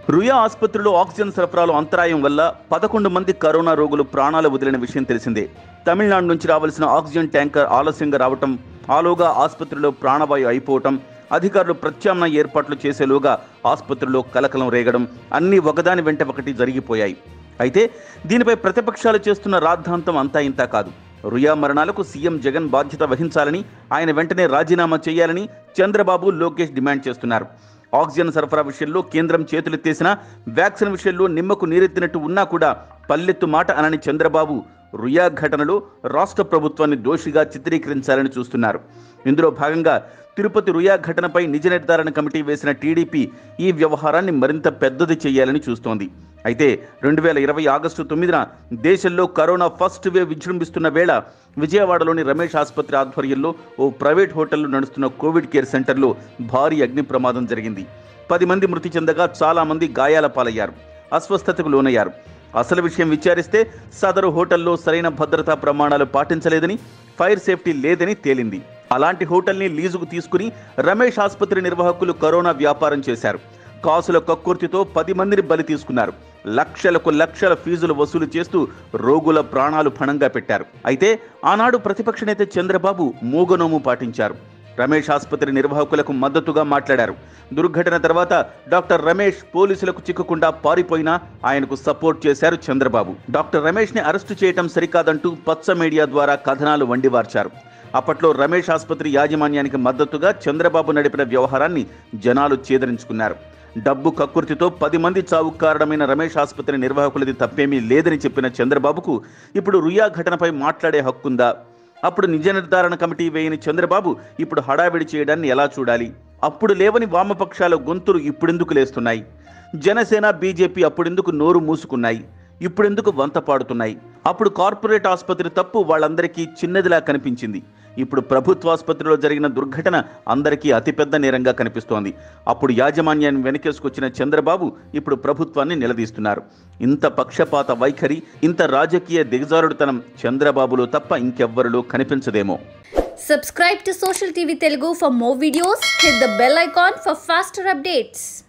రుయా ఆసుపత్రిలో ఆక్సిజన్ సరఫరాలో అంతరాయం వల్ల పదకొండు మంది కరోనా రోగులు ప్రాణాలు వదిలిన విషయం తెలిసిందే తమిళనాడు నుంచి రావాల్సిన ఆక్సిజన్ ట్యాంకర్ ఆలస్యంగా రావటం ఆలోగా ఆసుపత్రిలో ప్రాణవాయు అయిపోవటం అధికారులు ప్రత్యామ్నాయ ఏర్పాట్లు చేసేలోగా ఆసుపత్రిలో కలకలం రేగడం అన్నీ ఒకదాని వెంట ఒకటి జరిగిపోయాయి అయితే దీనిపై ప్రతిపక్షాలు చేస్తున్న రాద్ధాంతం అంతా ఇంతా కాదు రుయా మరణాలకు సీఎం జగన్ బాధ్యత వహించాలని ఆయన వెంటనే రాజీనామా చేయాలని చంద్రబాబు లోకేష్ డిమాండ్ చేస్తున్నారు ఆక్సిజన్ సరఫరా విషయంలో కేంద్రం చేతులెత్తేసినా వ్యాక్సిన్ విషయంలో నిమ్మకు నీరెత్తినట్టు ఉన్నా కూడా పల్లెత్తు మాట అనని చంద్రబాబు రుయా ఘటనలో రాష్ట్ర ప్రభుత్వాన్ని దోషిగా చిత్రీకరించాలని చూస్తున్నారు ఇందులో భాగంగా తిరుపతి రుయా ఘటనపై నిజ నిర్ధారణ కమిటీ వేసిన టీడీపీ ఈ వ్యవహారాన్ని మరింత పెద్దది చేయాలని చూస్తోంది అయితే రెండు వేల ఇరవై ఆగస్టు తొమ్మిదిన దేశంలో కరోనా ఫస్ట్ వేవ్ విజృంభిస్తున్న వేళ విజయవాడలోని రమేష్ ఆసుపత్రి ఆధ్వర్యంలో ఓ ప్రైవేట్ హోటల్లో నడుస్తున్న కోవిడ్ కేర్ సెంటర్లో భారీ అగ్ని ప్రమాదం జరిగింది పది మంది మృతి చెందగా చాలా మంది గాయాల పాలయ్యారు అస్వస్థతకు లోనయ్యారు అసలు విషయం విచారిస్తే సదరు హోటల్లో సరైన భద్రతా ప్రమాణాలు పాటించలేదని ఫైర్ సేఫ్టీ లేదని తేలింది అలాంటి హోటల్ని లీజుకు తీసుకుని రమేష్ ఆసుపత్రి నిర్వాహకులు కరోనా వ్యాపారం చేశారు కాసుల కక్కుర్తితో పది మందిని బలి తీసుకున్నారు లక్షలకు లక్షల ఫీజులు వసూలు చేస్తూ రోగుల ప్రాణాలు పణంగా పెట్టారు అయితే ఆనాడు ప్రతిపక్ష నేత చంద్రబాబు మూగనోము పాటించారు రమేష్ ఆసుపత్రి నిర్వాహకులకు మద్దతుగా మాట్లాడారు దుర్ఘటన తర్వాత డాక్టర్ రమేష్ పోలీసులకు చిక్కకుండా పారిపోయినా ఆయనకు సపోర్ట్ చేశారు చంద్రబాబు డాక్టర్ రమేష్ ని అరెస్టు చేయటం సరికాదంటూ పచ్చ మీడియా ద్వారా కథనాలు వండివార్చారు అప్పట్లో రమేష్ ఆసుపత్రి యాజమాన్యానికి మద్దతుగా చంద్రబాబు నడిపిన వ్యవహారాన్ని జనాలు చేదరించుకున్నారు డబ్బు కక్కుర్తితో పది మంది చావుకు కారణమైన రమేష్ ఆసుపత్రి నిర్వాహకులది తప్పేమీ లేదని చెప్పిన చంద్రబాబుకు ఇప్పుడు రుయా ఘటనపై మాట్లాడే హక్కుందా అప్పుడు నిజ నిర్ధారణ కమిటీ వేయని చంద్రబాబు ఇప్పుడు హడావిడి చేయడాన్ని ఎలా చూడాలి అప్పుడు లేవని వామపక్షాల గొంతులు ఇప్పుడెందుకు లేస్తున్నాయి జనసేన బీజేపీ అప్పుడెందుకు నోరు మూసుకున్నాయి ఇప్పుడెందుకు వంత పాడుతున్నాయి అప్పుడు కార్పొరేట్ ఆసుపత్రి తప్పు వాళ్ళందరికీ చిన్నదిలా కనిపించింది ఇప్పుడు ప్రభుత్వ ఆసుపత్రిలో జరిగిన దుర్ఘటన అందరికీ అతిపెద్ద నేరంగా కనిపిస్తోంది అప్పుడు యాజమాన్యాన్ని వెనకేసుకొచ్చిన చంద్రబాబు ఇప్పుడు ప్రభుత్వాన్ని నిలదీస్తున్నారు ఇంత పక్షపాత వైఖరి ఇంత రాజకీయ దిగజారుడుతనం చంద్రబాబులో తప్ప ఇంకెవ్వరిలో కనిపించదేమో Subscribe to Social TV Telugu for more videos. Hit the bell icon for faster updates.